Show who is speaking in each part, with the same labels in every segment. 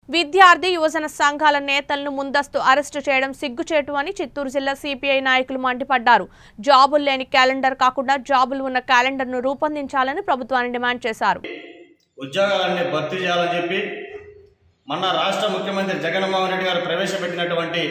Speaker 1: విద్యార్థి యువజన సంఘాల నేతలను ముందస్తు అరెస్టు చేయడం సిగ్గుచేటు అని చిత్తూరు జిల్లా సిపిఐ నాయకులు మండిపడ్డారు జాబులు లేని క్యాలెండర్ కాకుండా జాబులు ఉన్న క్యాలెండర్ను రూపొందించాలని ప్రభుత్వాన్ని డిమాండ్ చేశారు
Speaker 2: ఉద్యోగాలన్నీ భర్తీ చేయాలని చెప్పి మొన్న రాష్ట్ర ముఖ్యమంత్రి జగన్మోహన్ రెడ్డి గారు ప్రవేశపెట్టినటువంటి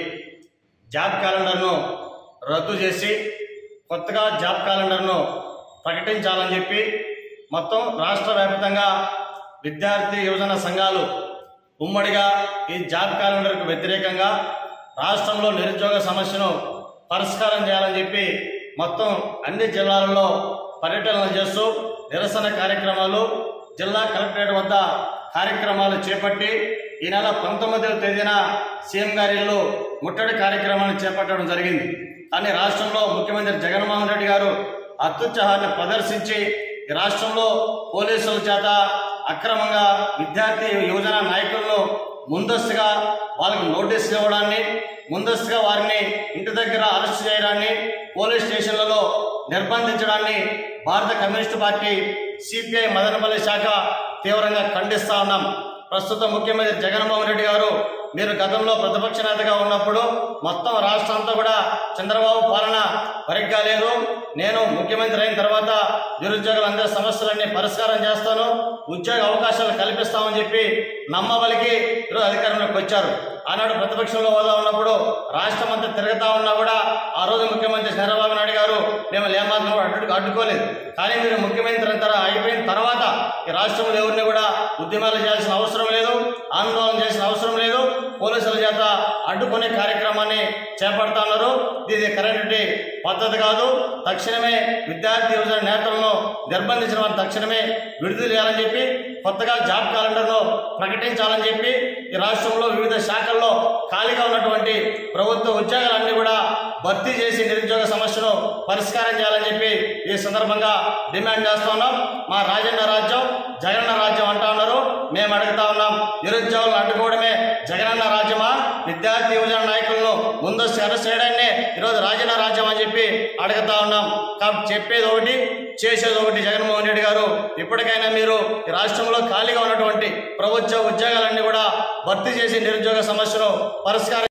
Speaker 2: జాబ్ క్యాలెండర్ను రద్దు చేసి కొత్తగా జాబ్ క్యాలెండర్ను ప్రకటించాలని చెప్పి మొత్తం రాష్ట్ర వ్యాప్తంగా విద్యార్థి యువజన సంఘాలు ఉమ్మడిగా ఈ జాబ్ క్యాలెండర్కు వ్యతిరేకంగా రాష్ట్రంలో నిరుద్యోగ సమస్యను పరిష్కారం చేయాలని చెప్పి మొత్తం అన్ని జిల్లాలలో పర్యటనలు చేస్తూ నిరసన కార్యక్రమాలు జిల్లా కలెక్టరేట్ వద్ద కార్యక్రమాలు చేపట్టి ఈ నెల పంతొమ్మిదవ తేదీన సీఎం గారి ఇల్లు ముట్టడి కార్యక్రమాన్ని చేపట్టడం జరిగింది కానీ రాష్ట్రంలో ముఖ్యమంత్రి జగన్మోహన్ రెడ్డి గారు అత్యుత్సాహాన్ని ప్రదర్శించి ఈ రాష్ట్రంలో పోలీసుల చేత అక్రమంగా విద్యార్థి యువజన నాయకులను ముందస్తుగా వాళ్ళకి నోటీసులు ఇవ్వడాన్ని ముందస్తుగా వారిని ఇంటి దగ్గర అరెస్ట్ చేయడాన్ని పోలీస్ స్టేషన్లలో నిర్బంధించడాన్ని భారత కమ్యూనిస్టు పార్టీ సిపిఐ మదనపల్లి శాఖ తీవ్రంగా ఖండిస్తా ఉన్నాం ప్రస్తుత ముఖ్యమంత్రి జగన్మోహన్ రెడ్డి గారు మీరు గతంలో ప్రతిపక్ష నేతగా ఉన్నప్పుడు మొత్తం రాష్ట్రం అంతా కూడా చంద్రబాబు పాలన సరిగ్గా లేదు నేను ముఖ్యమంత్రి అయిన తర్వాత నిరుద్యోగులందరి సమస్యలన్నీ పరిష్కారం చేస్తాను ఉద్యోగ అవకాశాలు కల్పిస్తామని చెప్పి నమ్మబలికి ఈరోజు అధికారంలోకి వచ్చారు ఆనాడు ప్రతిపక్షంలో హోదా ఉన్నప్పుడు రాష్ట్రం అంతా తిరుగుతా ఉన్నా కూడా ఆ రోజు ముఖ్యమంత్రి చంద్రబాబు నాయుడు గారు మేము ఏమాత్రం కూడా అడ్డు అడ్డుకోలేదు కానీ మీరు ముఖ్యమంత్రి అంతా అయిపోయిన తర్వాత ఈ రాష్ట్రంలో ఎవరిని కూడా ఉద్యమాలు చేయాల్సిన అవసరం లేదు ఆందోళన చేసిన అవసరం లేదు పోలీసుల చేత అడ్డుకునే కార్యక్రమాన్ని చేపడతా ఉన్నారు ఇది కరెంట్ పద్ధతి కాదు తక్షణమే విద్యార్థి యువజన నేతలను నిర్బంధించిన వారిని తక్షణమే విడుదల చేయాలని చెప్పి కొత్తగా జాబ్ క్యాలెండర్ను ప్రకటించాలని చెప్పి ఈ రాష్ట్రంలో వివిధ శాఖల్లో ఖాళీగా ఉన్నటువంటి ప్రభుత్వ ఉద్యోగాలన్నీ కూడా భర్తీ చేసి నిరుద్యోగ సమస్యను పరిష్కారం చేయాలని చెప్పి ఈ సందర్భంగా డిమాండ్ చేస్తా ఉన్నాం మా రాజన్న రాజ్యం జగనన్న రాజ్యం అంటా ఉన్నారు మేము అడుగుతా ఉన్నాం నిరుద్యోగులను అడ్డుకోవడమే జగనన్న రాజ్యమా విద్యార్థి యువజన నాయకులను ముందస్తు అరెస్ట్ చేయడాన్ని ఈరోజు రాజన్న రాజ్యం అని చెప్పి అడుగుతా ఉన్నాం కాబట్టి చెప్పేది ఒకటి చేసేది ఒకటి జగన్మోహన్ రెడ్డి గారు ఇప్పటికైనా మీరు ఈ రాష్ట్రంలో ఖాళీగా ఉన్నటువంటి ప్రభుత్వ ఉద్యోగాలన్నీ కూడా భర్తీ చేసి నిరుద్యోగ సమస్యను పరిష్కారం